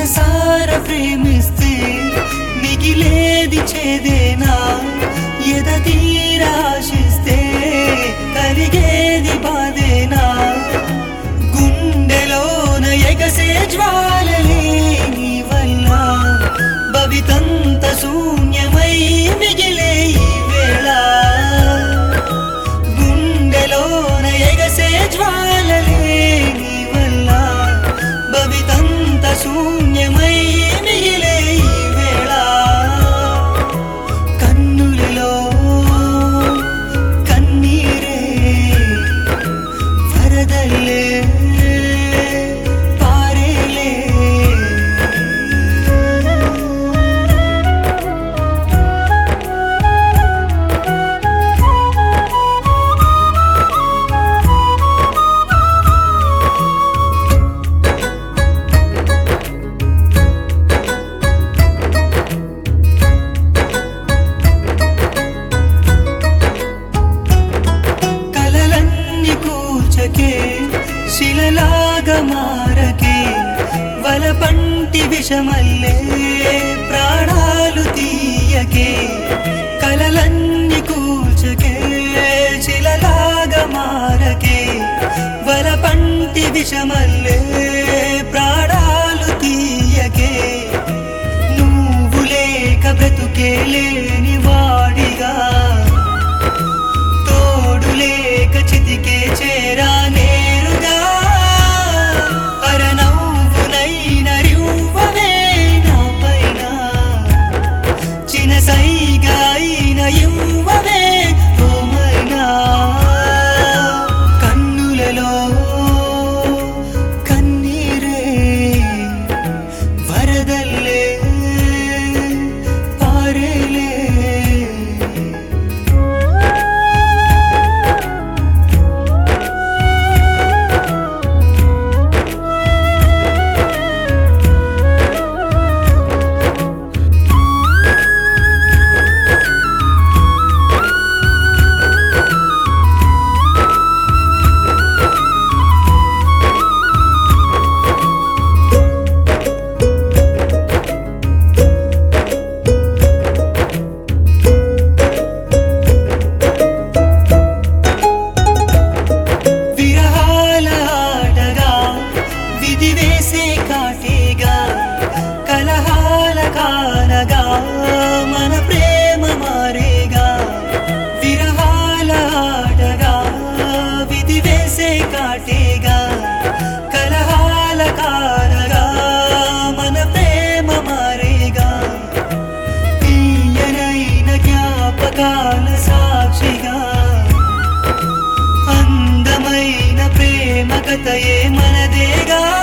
మనసార ప్రేమిస్తే మిగిలేది చేదేనా ఎద తీరాశిస్తే కలిగేది బాధేనా గుండెలోన ఎగసే జ్వాలలే నీ వల్ల భవితంత శూన్యమై మిగిలే ఈ వేళ గుండెలోన ఎగసే జ్వాలలే నీ వల్ల భవితంత శూన్యమై మిగిలే ఈ వేళ కన్నులలో కన్నీరే వరదల్లే పారేలే కలలన్నీ కూర్చకే శిలలాగా మారకే వలపంటి విషమల్లే ప్రాణాలు తీయకే కలలన్నీ కూర్చకే శిలలాగా మారకే వలపంటి విషమల్లే ప్రాణాలు తీయకే నువ్వు లేక బ్రతుకే లేని వాడిగా తోడు లేక చితికే చేరా నేరుగా అరనవ్వునైన రివ్వవే నా పైన చినసైగా అయిన ఇవ్వవే ఓమైనా కన్నులలో కన్నీరే వరదల్లే పారేలే విరహాల ఆటగా విధి వేసే కాటేగా కలహాల కానగా మన ప్రేమ మారేగా విరహాల ఆటగా విధి వేసే కాటేగా కలహాల కానగా మన ప్రేమ మారేగా తీయనైన జ్ఞాపకాల సాక్షిగా అందమైన ప్రేమ కథయే మనదేగా